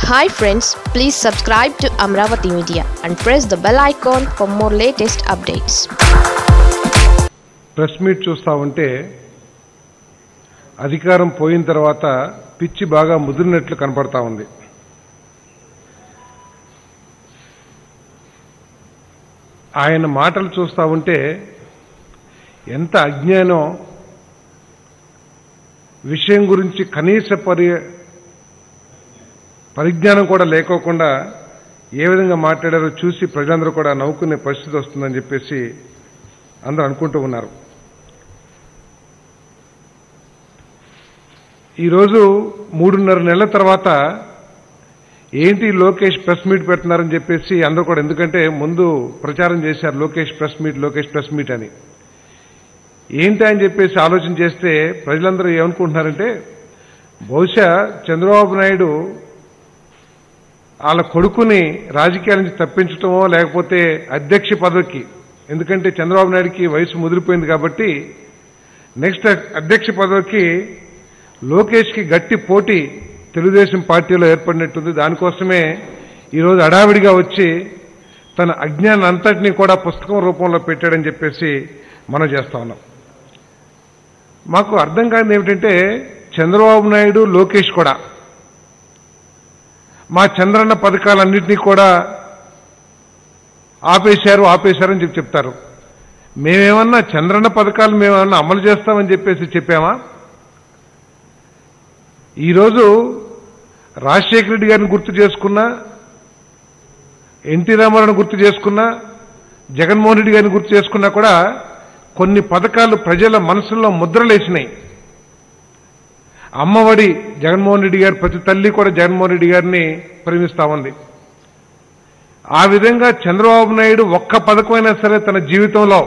Hi friends please subscribe to Amaravati media and press the bell icon for more latest updates press meet చూస్తూ ఉంటే అధికారం పోయిన తర్వాత పిచ్చి బాగా ముదిరినట్లు కనపడతా ఉంది ఆయన మాటలు చూస్తూ ఉంటే ఎంత అజ్ఞానం విషయం గురించి కనీస పరి పరిజ్ఞానం కూడా లేకోకుండా ఏ విధంగా మాట్లాడారో చూసి ప్రజలందరూ కూడా నవ్వుకునే పరిస్థితి వస్తుందని చెప్పేసి అందరూ అనుకుంటూ ఉన్నారు ఈరోజు మూడున్నర నెలల తర్వాత ఏంటి లోకేష్ ప్రెస్ మీట్ పెడుతున్నారని చెప్పేసి అందరూ కూడా ఎందుకంటే ముందు ప్రచారం చేశారు Lokesh press meet Lokesh press meet అని ఏంటి అని చెప్పేసి ఆలోచన చేస్తే ప్రజలందరూ ఏమనుకుంటున్నారంటే బహుశా చంద్రబాబు నాయుడు వాళ్ళ కొడుకుని రాజకీయాల నుంచి తప్పించటమో లేకపోతే అధ్యక్ష పదవికి ఎందుకంటే చంద్రబాబు నాయుడికి వయసు ముదిరిపోయింది కాబట్టి నెక్స్ట్ అధ్యక్ష పదవికి లోకేష్కి గట్టి పోటీ తెలుగుదేశం పార్టీలో ఏర్పడినట్టుంది దానికోసమే ఈరోజు అడావిడిగా వచ్చి తన అజ్ఞానం అంతటినీ కూడా పుస్తకం రూపంలో పెట్టాడని చెప్పేసి మనం చేస్తా ఉన్నాం మాకు అర్థం కానిది ఏమిటంటే చంద్రబాబు నాయుడు లోకేష్ కూడా మా చంద్రన్న పథకాలన్నింటినీ కూడా ఆపేశారు ఆపేశారని చెప్పి చెప్తారు మేమేమన్నా చంద్రన్న పథకాలు మేమేమన్నా అమలు చేస్తామని చెప్పేసి చెప్పామా ఈరోజు రాజశేఖర రెడ్డి గారిని గుర్తు చేసుకున్నా ఎన్టీ రామారావుని గుర్తు చేసుకున్నా జగన్మోహన్ రెడ్డి గారిని గుర్తు చేసుకున్నా కూడా కొన్ని పథకాలు ప్రజల మనసుల్లో ముద్రలేసినాయి అమ్మఒడి జగన్మోహన్ రెడ్డి గారు ప్రతి తల్లి కూడా జగన్మోహన్ రెడ్డి గారిని ప్రేమిస్తా ఉంది ఆ విధంగా చంద్రబాబు నాయుడు ఒక్క పథకమైనా సరే తన జీవితంలో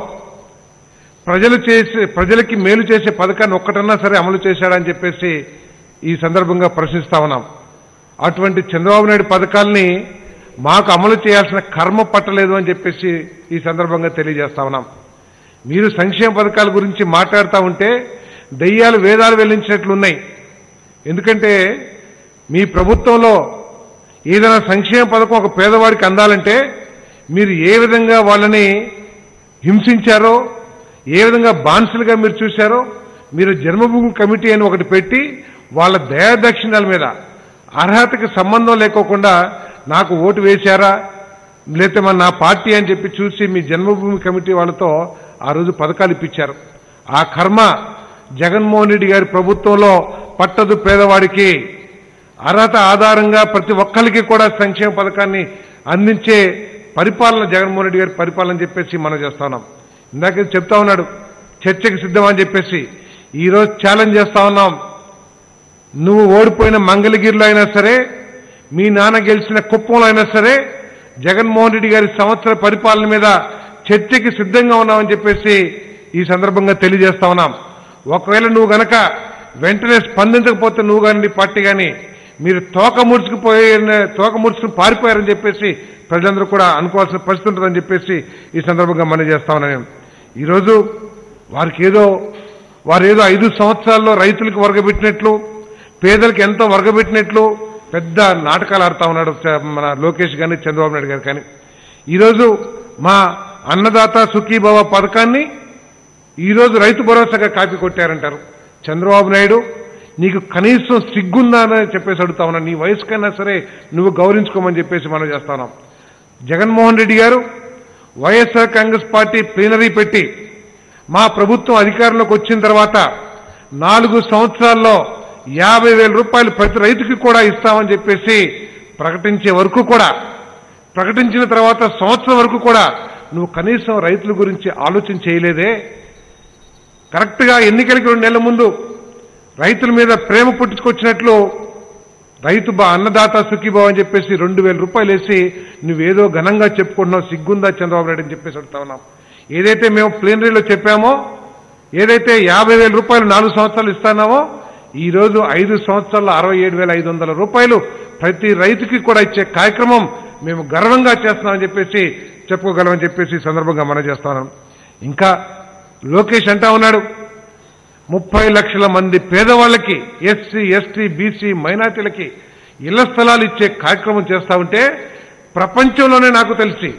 ప్రజలు చేసే ప్రజలకి మేలు చేసే పథకాన్ని ఒక్కటన్నా సరే అమలు చేశాడని చెప్పేసి ఈ సందర్భంగా ప్రశ్నిస్తా ఉన్నాం అటువంటి చంద్రబాబు నాయుడు పథకాల్ని మాకు అమలు చేయాల్సిన కర్మ పట్టలేదు అని చెప్పేసి ఈ సందర్భంగా తెలియజేస్తా ఉన్నాం మీరు సంక్షేమ పథకాల గురించి మాట్లాడుతూ ఉంటే దయ్యాలు వేదాలు వెల్లించినట్లున్నాయి ఎందుకంటే మీ ప్రభుత్వంలో ఏదైనా సంక్షేమ పథకం ఒక పేదవాడికి అందాలంటే మీరు ఏ విధంగా వాళ్ళని హింసించారో ఏ విధంగా బాన్సులుగా మీరు చూశారో మీరు జన్మభూమి కమిటీ అని ఒకటి పెట్టి వాళ్ళ దయాదక్షిణాల మీద అర్హతకి సంబంధం లేకోకుండా నాకు ఓటు వేశారా లేకపోతే మన నా పార్టీ అని చెప్పి చూసి మీ జన్మభూమి కమిటీ వాళ్ళతో ఆ రోజు పథకాలు ఇప్పించారు ఆ కర్మ జగన్మోహన్ రెడ్డి గారి ప్రభుత్వంలో పట్టదు పేదవాడికి అర్హత ఆధారంగా ప్రతి ఒక్కరికి కూడా సంక్షేమ పథకాన్ని అందించే పరిపాలన జగన్మోహన్ రెడ్డి గారి పరిపాలన చెప్పేసి మనం చేస్తా ఉన్నాం ఇందాక చెప్తా ఉన్నాడు చర్చకి సిద్ధమని చెప్పేసి ఈరోజు ఛాలెంజ్ చేస్తా ఉన్నాం నువ్వు ఓడిపోయిన మంగళగిరిలో అయినా సరే మీ నాన్న గెలిచిన కుప్పంలో అయినా సరే జగన్మోహన్ రెడ్డి గారి సంవత్సర పరిపాలన మీద చర్చకి సిద్ధంగా ఉన్నామని చెప్పేసి ఈ సందర్భంగా తెలియజేస్తా ఉన్నాం ఒకవేళ నువ్వు గనక వెంటనే స్పందించకపోతే నువ్వు కానీ నీ పార్టీ కానీ మీరు తోక ముడుచుకుపోయే తోక ముడుచుకుని పారిపోయారని చెప్పేసి ప్రజలందరూ కూడా అనుకోవాల్సిన పరిస్థితి ఉంటుందని చెప్పేసి ఈ సందర్భంగా మనం చేస్తా ఉన్నాను ఈరోజు వారికి ఏదో వారు ఏదో ఐదు సంవత్సరాల్లో రైతులకు వర్గబెట్టినట్లు పేదలకు ఎంతో వర్గబెట్టినట్లు పెద్ద నాటకాలు ఆడుతా ఉన్నాడు చ- మన లోకేష్ కానీ చంద్రబాబు నాయుడు గారు కానీ ఈరోజు మా అన్నదాత సుఖీభవ పథకాన్ని ఈరోజు రైతు భరోసాగా కాపీ కొట్టారంటారు చంద్రబాబు నాయుడు నీకు కనీసం సిగ్గుందా అని చెప్పేసి అడుగుతా ఉన్నా నీ వయసుకైనా సరే నువ్వు గౌరవించుకోమని చెప్పేసి మనం చేస్తా ఉన్నాం జగన్మోహన్ రెడ్డి గారు వైఎస్ఆర్ కాంగ్రెస్ పార్టీ ప్లీనరీ పెట్టి మా ప్రభుత్వం అధికారంలోకి వచ్చిన తర్వాత నాలుగు సంవత్సరాల్లో యాభై వేల రూపాయలు ప్రతి రైతుకి కూడా ఇస్తామని చెప్పేసి ప్రకటించే వరకు కూడా ప్రకటించిన తర్వాత సంవత్సరం వరకు కూడా నువ్వు కనీసం రైతుల గురించి ఆలోచన చేయలేదే కరెక్ట్గా ఎన్నికలకి రెండు నెలల ముందు రైతుల మీద ప్రేమ పుట్టించుకొచ్చినట్లు రైతు బా అన్నదాత సుఖీభావ అని చెప్పేసి రెండు వేల రూపాయలు వేసి నువ్వేదో ఘనంగా చెప్పుకుంటున్నావు సిగ్గుందా చంద్రబాబు నాయుడు అని చెప్పేసి అడుగుతా ఉన్నాం ఏదైతే మేము ప్లేనరీలో చెప్పామో ఏదైతే యాభై వేల రూపాయలు నాలుగు సంవత్సరాలు ఇస్తున్నామో ఈ రోజు ఐదు సంవత్సరాల్లో అరవై ఏడు వేల ఐదు వందల రూపాయలు ప్రతి రైతుకి కూడా ఇచ్చే కార్యక్రమం మేము గర్వంగా చేస్తున్నామని చెప్పేసి చెప్పుకోగలమని చెప్పేసి ఈ సందర్భంగా మనం చేస్తున్నాం ఇంకా లోకేష్ అంటా ఉన్నాడు ముప్పై లక్షల మంది పేదవాళ్ళకి ఎస్సీ ఎస్టీ బీసీ మైనార్టీలకి ఇళ్ల స్థలాలు ఇచ్చే కార్యక్రమం చేస్తా ఉంటే ప్రపంచంలోనే నాకు తెలిసి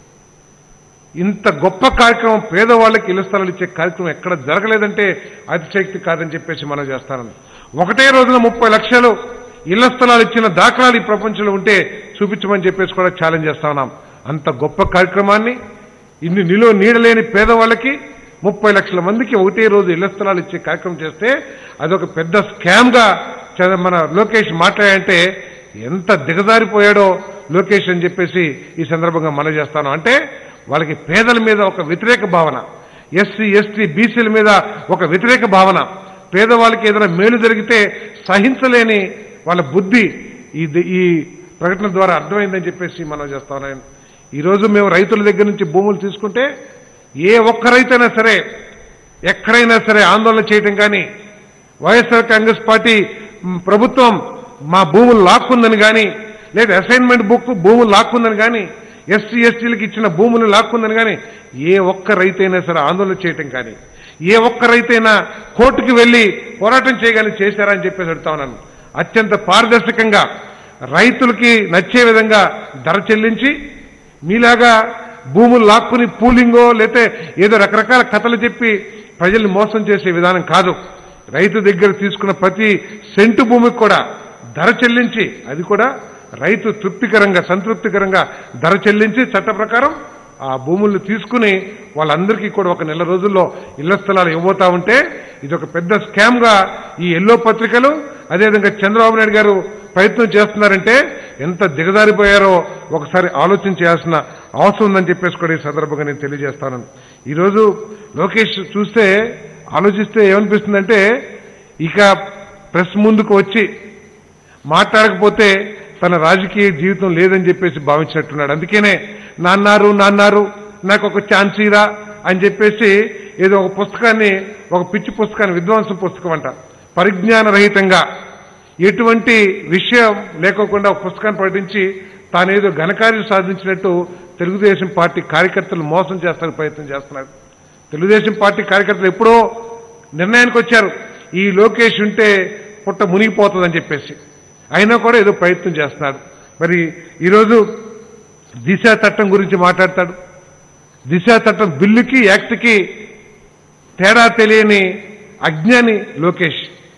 ఇంత గొప్ప కార్యక్రమం పేదవాళ్ళకి ఇళ్ల స్థలాలు ఇచ్చే కార్యక్రమం ఎక్కడ జరగలేదంటే అతిశక్తి కాదని చెప్పేసి మనం చేస్తాను ఒకటే రోజున ముప్పై లక్షలు ఇళ్ల స్థలాలు ఇచ్చిన దాఖలాలు ఈ ప్రపంచంలో ఉంటే చూపించమని చెప్పేసి కూడా ఛాలెంజ్ చేస్తా ఉన్నాం అంత గొప్ప కార్యక్రమాన్ని ఇన్ని నిలువ నీడలేని పేదవాళ్ళకి ముప్పై లక్షల మందికి ఒకటే రోజు ఇళ్ల స్థలాలు ఇచ్చే కార్యక్రమం చేస్తే అదొక పెద్ద స్కామ్ గా చ- మన లోకేష్ మాట్లాడంటే ఎంత దిగజారిపోయాడో లోకేష్ అని చెప్పేసి ఈ సందర్భంగా మనం చేస్తాను అంటే వాళ్ళకి పేదల మీద ఒక వ్యతిరేక భావన ఎస్సీ ఎస్టీ బీసీల మీద ఒక వ్యతిరేక భావన పేదవాళ్ళకి ఏదైనా మేలు జరిగితే సహించలేని వాళ్ళ బుద్ధి ఈ ఈ ప్రకటన ద్వారా అర్థమైందని చెప్పేసి మనం చేస్తాను ఈరోజు మేము రైతుల దగ్గర నుంచి భూములు తీసుకుంటే ఏ ఒక్క రైతైనా సరే ఎక్కడైనా సరే ఆందోళన చేయటం కానీ వైఎస్ఆర్ కాంగ్రెస్ పార్టీ మ్, ప్రభుత్వం మా భూములు లాక్కుందని కానీ లేదా అసైన్మెంట్ బుక్ భూములు లాక్కుందని కానీ ఎస్సీ ఎస్టీలకు ఇచ్చిన భూములు లాక్కుందని కానీ ఏ ఒక్క రైతైనా సరే ఆందోళన చేయటం కానీ ఏ ఒక్క రైతైనా కోర్టుకు వెళ్లి పోరాటం చేయగానే చేశారా అని చెప్పేసి అడుగుతా ఉన్నాను అత్యంత పారదర్శకంగా రైతులకి నచ్చే విధంగా ధర చెల్లించి మీలాగా భూములు లాక్కుని పూలింగో లేతే ఏదో రకరకాల కథలు చెప్పి ప్రజల్ని మోసం చేసే విధానం కాదు రైతు దగ్గర తీసుకున్న ప్రతి సెంటు భూమికి కూడా ధర చెల్లించి అది కూడా రైతు తృప్తికరంగా సంతృప్తికరంగా ధర చెల్లించి చట్ట ప్రకారం ఆ భూములను తీసుకుని వాళ్ళందరికీ కూడా ఒక నెల రోజుల్లో ఇళ్ల స్థలాలు ఇవ్వబోతా ఉంటే ఇది ఒక పెద్ద స్కామ్ గా ఈ ఎల్లో పత్రికలు అదేవిధంగా చంద్రబాబు నాయుడు గారు ప్రయత్నం చేస్తున్నారంటే ఎంత దిగజారిపోయారో ఒకసారి ఆలోచన చేయాల్సిన అవసరం ఉందని చెప్పేసి కూడా ఈ సందర్భంగా నేను తెలియజేస్తాను ఈరోజు లోకేష్ చూస్తే ఆలోచిస్తే ఏమనిపిస్తుందంటే ఇక ప్రెస్ ముందుకు వచ్చి మాట్లాడకపోతే తన రాజకీయ జీవితం లేదని చెప్పేసి భావించినట్టున్నాడు అందుకనే నాన్నారు నాన్నారు నాకు ఒక ఛాన్స్ ఇరా అని చెప్పేసి ఏదో ఒక పుస్తకాన్ని ఒక పిచ్చి పుస్తకాన్ని విద్వాంసం పుస్తకం అంట పరిజ్ఞాన రహితంగా ఎటువంటి విషయం లేకోకుండా ఒక పుస్తకాన్ని ప్రకటించి తానేదో ఘనకార్యం సాధించినట్టు తెలుగుదేశం పార్టీ కార్యకర్తలు మోసం చేస్తానికి ప్రయత్నం చేస్తున్నారు తెలుగుదేశం పార్టీ కార్యకర్తలు ఎప్పుడో నిర్ణయానికి వచ్చారు ఈ లోకేష్ ఉంటే పుట్ట మునిగిపోతుందని చెప్పేసి అయినా కూడా ఏదో ప్రయత్నం చేస్తున్నాడు మరి ఈరోజు దిశ చట్టం గురించి మాట్లాడతాడు దిశ చట్టం బిల్లుకి యాక్ట్కి తేడా తెలియని అజ్ఞాని లోకేష్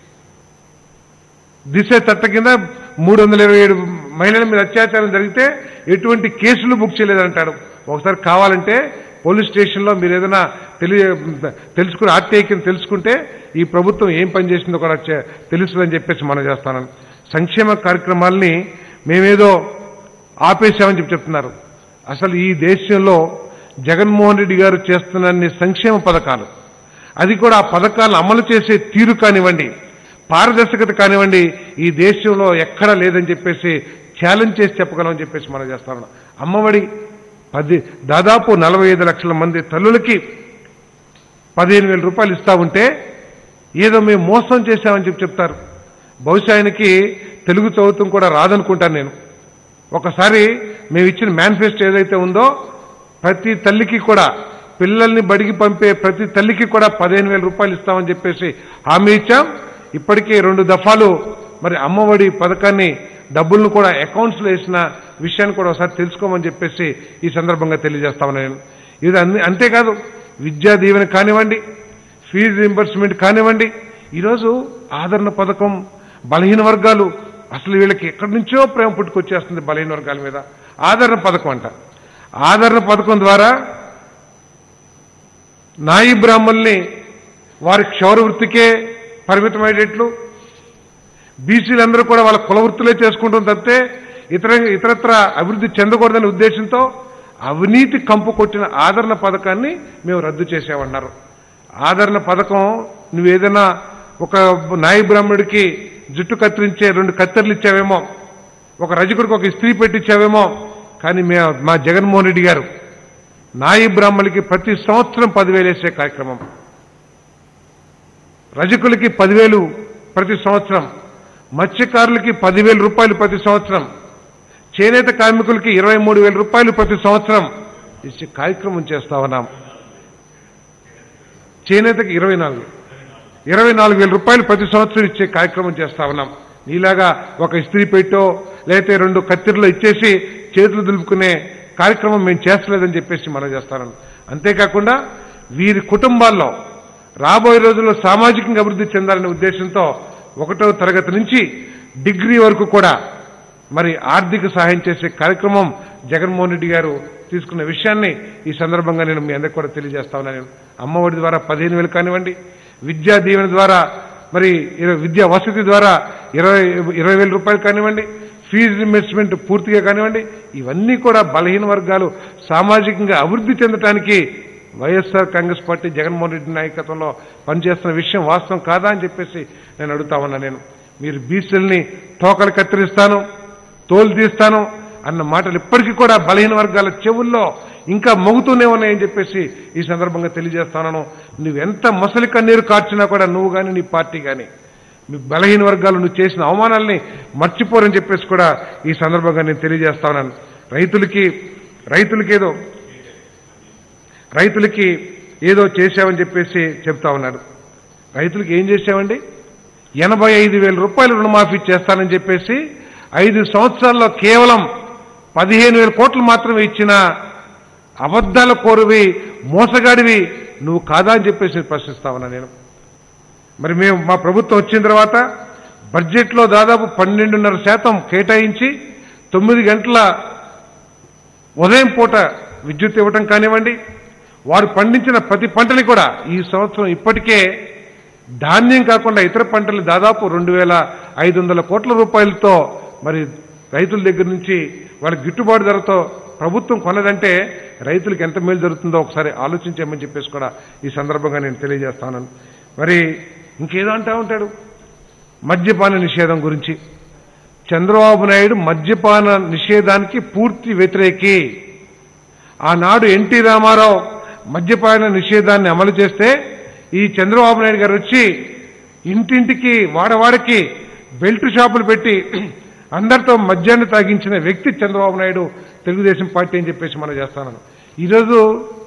దిశ చట్ట కింద మూడు వందల ఇరవై ఏడు మహిళల మీద అత్యాచారం జరిగితే ఎటువంటి కేసులు బుక్ చేయలేదంటాడు ఒకసారి కావాలంటే పోలీస్ స్టేషన్లో మీరు ఏదైనా తెలియ తెలుసుకుని ఆత్మీయతను తెలుసుకుంటే ఈ ప్రభుత్వం ఏం పని చేసిందో కూడా చె- తెలుస్తుందని చెప్పేసి మనం చేస్తాను సంక్షేమ కార్యక్రమాల్ని మేమేదో ఆపేశామని చెప్పి చెప్తున్నారు అసలు ఈ దేశంలో జగన్మోహన్ రెడ్డి గారు చేస్తున్న సంక్షేమ పథకాలు అది కూడా ఆ పథకాలను అమలు చేసే తీరు కానివ్వండి పారదర్శకత కానివ్వండి ఈ దేశంలో ఎక్కడా లేదని చెప్పేసి ఛాలెంజ్ చేసి చెప్పగలమని చెప్పేసి మనం చేస్తాం అమ్మఒడి పది దాదాపు నలభై ఐదు లక్షల మంది తల్లులకి పదిహేను వేల రూపాయలు ఇస్తా ఉంటే ఏదో మేము మోసం చేశామని చెప్పి చెప్తారు బహుశా ఆయనకి తెలుగు చదువుతాం కూడా రాదనుకుంటాను నేను ఒకసారి మేము ఇచ్చిన మేనిఫెస్టో ఏదైతే ఉందో ప్రతి తల్లికి కూడా పిల్లల్ని బడికి పంపే ప్రతి తల్లికి కూడా పదిహేను వేల రూపాయలు ఇస్తామని చెప్పేసి హామీ ఇచ్చాం ఇప్పటికే రెండు దఫాలు మరి అమ్మఒడి పథకాన్ని డబ్బులను కూడా అకౌంట్స్లో వేసిన విషయాన్ని కూడా ఒకసారి తెలుసుకోమని చెప్పేసి ఈ సందర్భంగా తెలియజేస్తామని నేను ఇది అన్ని అంతేకాదు విద్యా దీవెన కానివ్వండి ఫీజు రీంబర్స్మెంట్ కానివ్వండి ఈరోజు ఆదరణ పథకం బలహీన వర్గాలు అసలు వీళ్ళకి ఎక్కడి నుంచో ప్రేమ పుట్టుకొచ్చేస్తుంది బలహీన వర్గాల మీద ఆదరణ పథకం అంట ఆదరణ పథకం ద్వారా నాయి బ్రాహ్మణుల్ని వారి క్షౌర వృత్తికే పరిమితమయ్యేటట్లు బీసీలందరూ కూడా వాళ్ళ కుల వృత్తులే చేసుకుంటాం తప్పితే ఇతర ఇతరత్ర అభివృద్ధి చెందకూడదనే ఉద్దేశంతో అవినీతి కంపు కొట్టిన ఆదరణ పథకాన్ని మేము రద్దు చేసామన్నారు ఆదరణ పథకం నువ్వేదైనా ఒక నాయి బ్రాహ్మణుడికి జుట్టు కత్తిరించే రెండు కత్తెరలు ఇచ్చావేమో ఒక రజకుడికి ఒక ఇస్త్రీ పెట్టించావేమో కానీ మే మా జగన్మోహన్ రెడ్డి గారు నాయి బ్రాహ్మణులకి ప్రతి సంవత్సరం పదివేలు వేసే కార్యక్రమం రజకులకి పదివేలు ప్రతి సంవత్సరం మత్స్యకారులకి పదివేల రూపాయలు ప్రతి సంవత్సరం చేనేత కార్మికులకి ఇరవై మూడు వేల రూపాయలు ప్రతి సంవత్సరం ఇచ్చే కార్యక్రమం చేస్తా ఉన్నాం చేనేతకి ఇరవై నాలుగు ఇరవై నాలుగు వేల రూపాయలు ప్రతి సంవత్సరం ఇచ్చే కార్యక్రమం చేస్తా ఉన్నాం నీలాగా ఒక ఇస్త్రీ పెట్టో లేకపోతే రెండు కత్తిరలు ఇచ్చేసి చేతులు దులుపుకునే కార్యక్రమం మేము చేస్తలేదని చెప్పేసి మనం చేస్తాను అంతేకాకుండా వీరి కుటుంబాల్లో రాబోయే రోజుల్లో సామాజికంగా అభివృద్ధి చెందాలనే ఉద్దేశంతో ఒకటో తరగతి నుంచి డిగ్రీ వరకు కూడా మరి ఆర్థిక సహాయం చేసే కార్యక్రమం జగన్మోహన్ రెడ్డి గారు తీసుకున్న విషయాన్ని ఈ సందర్భంగా నేను మీ అందరికీ కూడా తెలియజేస్తా ఉన్నాను నేను అమ్మఒడి ద్వారా పదిహేను వేలు కానివ్వండి విద్యా దీవెన ద్వారా మరి ఇరవై- విద్యా వసతి ద్వారా ఇరవై ఇరవై వేల రూపాయలు కానివ్వండి ఫీజు రిమెర్స్మెంట్ పూర్తిగా కానివ్వండి ఇవన్నీ కూడా బలహీన వర్గాలు సామాజికంగా అభివృద్ధి చెందడానికి వైఎస్ఆర్ కాంగ్రెస్ పార్టీ జగన్మోహన్ రెడ్డి నాయకత్వంలో పనిచేస్తున్న విషయం వాస్తవం కాదా అని చెప్పేసి నేను అడుగుతా ఉన్నా నేను మీరు బీసీలని తోకలు కత్తిరిస్తాను తోలు తీస్తాను అన్న మాటలు ఇప్పటికీ కూడా బలహీన వర్గాల చెవుల్లో ఇంకా మోగుతూనే ఉన్నాయని చెప్పేసి ఈ సందర్భంగా తెలియజేస్తాను నువ్వెంత మొసలి కన్నీరు కార్చినా కూడా నువ్వు కానీ నీ పార్టీ కానీ మీ బలహీన వర్గాలు నువ్వు చేసిన అవమానాల్ని మర్చిపోరని చెప్పేసి కూడా ఈ సందర్భంగా నేను తెలియజేస్తా ఉన్నాను రైతులకి రైతులకి ఏదో రైతులకి ఏదో చేశామని చెప్పేసి చెప్తా ఉన్నాడు రైతులకి ఏం చేశామండి ఎనభై ఐదు వేల రూపాయలు రుణమాఫీ చేస్తానని చెప్పేసి ఐదు సంవత్సరాల్లో కేవలం పదిహేను వేల కోట్లు మాత్రమే ఇచ్చిన అబద్ధాల కోరువి మోసగాడివి నువ్వు కాదా అని చెప్పేసి ప్రశ్నిస్తా ఉన్నా నేను మరి మేము మా ప్రభుత్వం వచ్చిన తర్వాత బడ్జెట్లో దాదాపు పన్నెండున్నర శాతం కేటాయించి తొమ్మిది గంటల ఉదయం పూట విద్యుత్ ఇవ్వటం కానివ్వండి వారు పండించిన ప్రతి పంటని కూడా ఈ సంవత్సరం ఇప్పటికే ధాన్యం కాకుండా ఇతర పంటలు దాదాపు రెండు వేల ఐదు వందల కోట్ల రూపాయలతో మరి రైతుల దగ్గర నుంచి వాళ్ళ గిట్టుబాటు ధరతో ప్రభుత్వం కొన్నదంటే రైతులకు ఎంత మేలు జరుగుతుందో ఒకసారి ఆలోచించామని చెప్పేసి కూడా ఈ సందర్భంగా నేను తెలియజేస్తాను మరి ఇంకేదో అంటా ఉంటాడు మద్యపాన నిషేధం గురించి చంద్రబాబు నాయుడు మద్యపాన నిషేధానికి పూర్తి వ్యతిరేకి ఆనాడు ఎన్టీ రామారావు మద్యపాన నిషేధాన్ని అమలు చేస్తే ఈ చంద్రబాబు నాయుడు గారు వచ్చి ఇంటింటికి వాడవాడకి బెల్ట్ షాపులు పెట్టి అందరితో మద్యాన్ని తాగించిన వ్యక్తి చంద్రబాబు నాయుడు తెలుగుదేశం పార్టీ అని చెప్పేసి మనం చేస్తాను ఈరోజు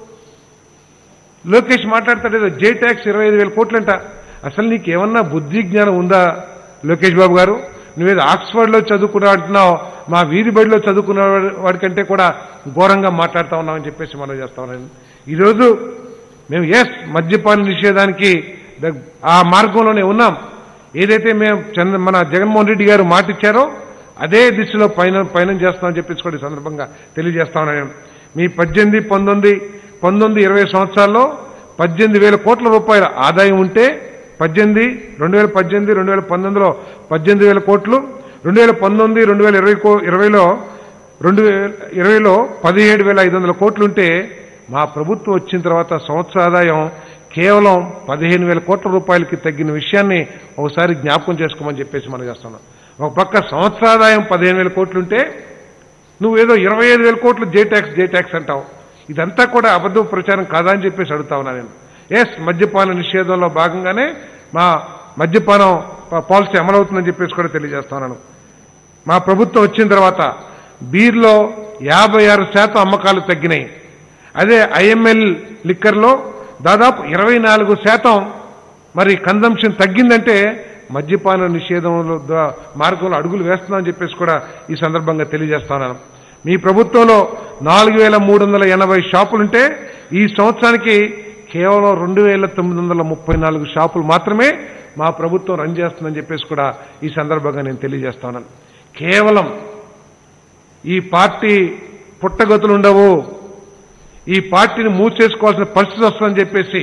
లోకేష్ మాట్లాడతాడు ఏదో జే ట్యాక్స్ ఇరవై ఐదు వేల కోట్లంట అసలు నీకు ఏమన్నా బుద్ధి జ్ఞానం ఉందా లోకేష్ బాబు గారు నువ్వేదో ఆక్స్ఫర్డ్లో చదువుకున్నా అంటున్నావు మా వీధి బడిలో చదువుకున్న వాడికంటే కూడా ఘోరంగా మాట్లాడుతా ఉన్నామని చెప్పేసి మనం చేస్తా ఉన్నాను ఈరోజు మేము ఎస్ మద్యపాన నిషేధానికి ద- ఆ మార్గంలోనే ఉన్నాం ఏదైతే మేము చంద్ర మన జగన్మోహన్ రెడ్డి గారు మాట ఇచ్చారో అదే దిశలో పైన పయనం చేస్తామని చెప్పేసి కూడా ఈ సందర్భంగా తెలియజేస్తా ఉన్నాను నేను. మీ పద్దెనిమిది పంతొమ్మిది పంతొమ్మిది ఇరవై సంవత్సరాల్లో పద్దెనిమిది వేల కోట్ల రూపాయల ఆదాయం ఉంటే పద్దెనిమిది రెండు వేల పద్దెనిమిది రెండు వేల పంతొమ్మిదిలో పద్దెనిమిది వేల కోట్లు రెండు వేల పంతొమ్మిది రెండు వేల ఇరవై కో ఇరవైలో రెండు వేల ఇరవైలో పదిహేడు వేల ఐదు వందల కోట్లుంటే మా ప్రభుత్వం వచ్చిన తర్వాత సంవత్సర ఆదాయం కేవలం పదిహేను వేల కోట్ల రూపాయలకి తగ్గిన విషయాన్ని ఒకసారి జ్ఞాపకం చేసుకోమని చెప్పేసి మనం చేస్తున్నాం ఒక పక్క సంవత్సర ఆదాయం పదిహేను వేల కోట్లుంటే నువ్వేదో ఇరవై ఐదు వేల కోట్లు జే ట్యాక్స్ జే ట్యాక్స్ అంటావు ఇదంతా కూడా అబద్ధ ప్రచారం కాదా అని చెప్పేసి అడుగుతా ఉన్నా నేను ఎస్ మద్యపాన నిషేధంలో భాగంగానే మా మద్యపానం ప- పాలసీ అమలవుతుందని చెప్పేసి కూడా తెలియజేస్తున్నాను మా ప్రభుత్వం వచ్చిన తర్వాత బీర్లో యాభై ఆరు శాతం అమ్మకాలు తగ్గినాయి అదే ఐఎంఎల్ లిక్కర్లో దాదాపు ఇరవై నాలుగు శాతం మరి కన్జంప్షన్ తగ్గిందంటే మద్యపాన నిషేధంలో ద- మార్గంలో అడుగులు వేస్తున్నామని చెప్పేసి కూడా ఈ సందర్భంగా తెలియజేస్తున్నాను మీ ప్రభుత్వంలో నాలుగు వేల మూడు వందల ఎనభై షాపులుంటే ఈ సంవత్సరానికి కేవలం రెండు వేల తొమ్మిది వందల ముప్పై నాలుగు షాపులు మాత్రమే మా ప్రభుత్వం రన్ చేస్తుందని చెప్పేసి కూడా ఈ సందర్భంగా నేను తెలియజేస్తున్నాను కేవలం ఈ పార్టీ పుట్టగతులు ఉండవు ఈ పార్టీని మూసేసుకోవాల్సిన పరిస్థితి వస్తుందని చెప్పేసి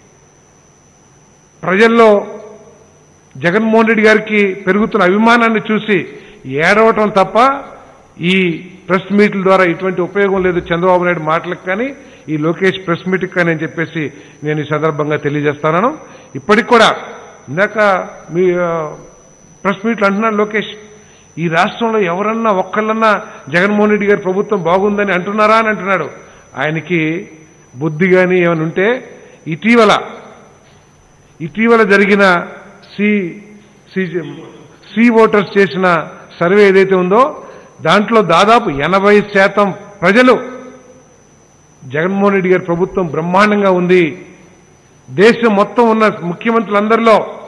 ప్రజల్లో జగన్మోహన్ రెడ్డి గారికి పెరుగుతున్న అభిమానాన్ని చూసి ఏడవటం తప్ప ఈ ప్రెస్ మీట్ల ద్వారా ఇటువంటి ఉపయోగం లేదు చంద్రబాబు నాయుడు మాటలకు కానీ ఈ లోకేష్ ప్రెస్ మీట్కి కానీ అని చెప్పేసి నేను ఈ సందర్భంగా తెలియజేస్తున్నాను ఇప్పటికి కూడా ఇందాక మీ ఆ, ప్రెస్ మీట్లు అంటున్నాడు లోకేష్ ఈ రాష్ట్రంలో ఎవరన్నా ఒక్కళ్ళన్నా జగన్మోహన్ రెడ్డి గారి ప్రభుత్వం బాగుందని అంటున్నారా అని అంటున్నాడు ఆయనకి బుద్ధి కానీ ఏమైనా ఉంటే ఇటీవల ఇటీవల జరిగిన సి సి సి ఓటర్స్ చేసిన సర్వే ఏదైతే ఉందో దాంట్లో దాదాపు ఎనభై శాతం ప్రజలు జగన్మోహన్ రెడ్డి గారి ప్రభుత్వం బ్రహ్మాండంగా ఉంది దేశం మొత్తం ఉన్న ముఖ్యమంత్రులందరిలో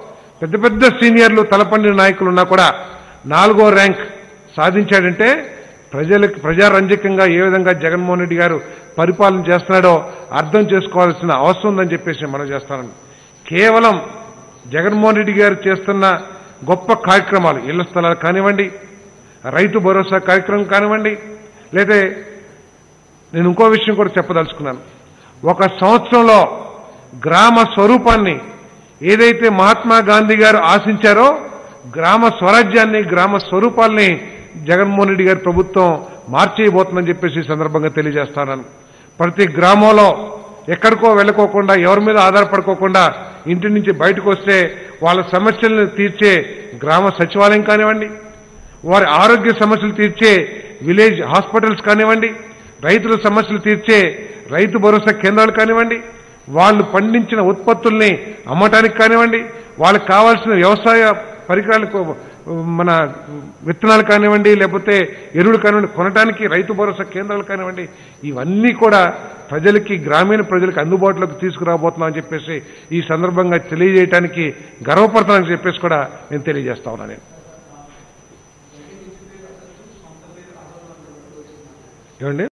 పెద్ద పెద్ద సీనియర్లు తలపండిన నాయకులు ఉన్నా కూడా నాలుగో ర్యాంక్ సాధించాడంటే ప్రజలకు ప్రజారంజకంగా ఏ విధంగా జగన్మోహన్ రెడ్డి గారు పరిపాలన చేస్తున్నాడో అర్థం చేసుకోవాల్సిన అవసరం ఉందని చెప్పేసి మనం చేస్తాను కేవలం జగన్మోహన్ రెడ్డి గారు చేస్తున్న గొప్ప కార్యక్రమాలు ఇళ్ల స్థలాలు కానివ్వండి రైతు భరోసా కార్యక్రమం కానివ్వండి లేదా నేను ఇంకో విషయం కూడా చెప్పదలుచుకున్నాను ఒక సంవత్సరంలో గ్రామ స్వరూపాన్ని ఏదైతే మహాత్మా గాంధీ గారు ఆశించారో గ్రామ స్వరాజ్యాన్ని గ్రామ స్వరూపాల్ని జగన్మోహన్ రెడ్డి గారి ప్రభుత్వం మార్చేయబోతుందని చెప్పేసి ఈ సందర్భంగా తెలియజేస్తాను ప్రతి గ్రామంలో ఎక్కడికో వెళ్ళకోకుండా ఎవరి మీద ఆధారపడుకోకుండా ఇంటి నుంచి బయటకు వస్తే వాళ్ళ సమస్యలను తీర్చే గ్రామ సచివాలయం కానివ్వండి వారి ఆరోగ్య సమస్యలు తీర్చే విలేజ్ హాస్పిటల్స్ కానివ్వండి రైతుల సమస్యలు తీర్చే రైతు భరోసా కేంద్రాలు కానివ్వండి వాళ్ళు పండించిన ఉత్పత్తుల్ని అమ్మటానికి కానివ్వండి వాళ్ళకి కావాల్సిన వ్యవసాయ పరికరాలకు మన విత్తనాలు కానివ్వండి లేకపోతే ఎరువులు కానివ్వండి కొనడానికి రైతు భరోసా కేంద్రాలు కానివ్వండి ఇవన్నీ కూడా ప్రజలకి గ్రామీణ ప్రజలకు అందుబాటులోకి తీసుకురాబోతున్నామని చెప్పేసి ఈ సందర్భంగా తెలియజేయడానికి గర్వపడతానని చెప్పేసి కూడా నేను తెలియజేస్తా ఉన్నాను నేను ఏమండి